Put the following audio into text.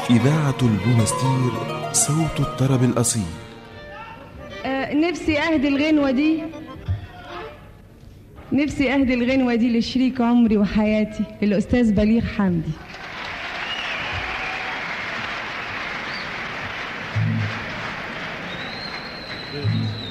إذاعة البومستير صوت الطرب الأصيل آه نفسي أهدي الغنوة دي نفسي أهدي الغنوة دي لشريك عمري وحياتي الأستاذ بليغ حمدي Thank you.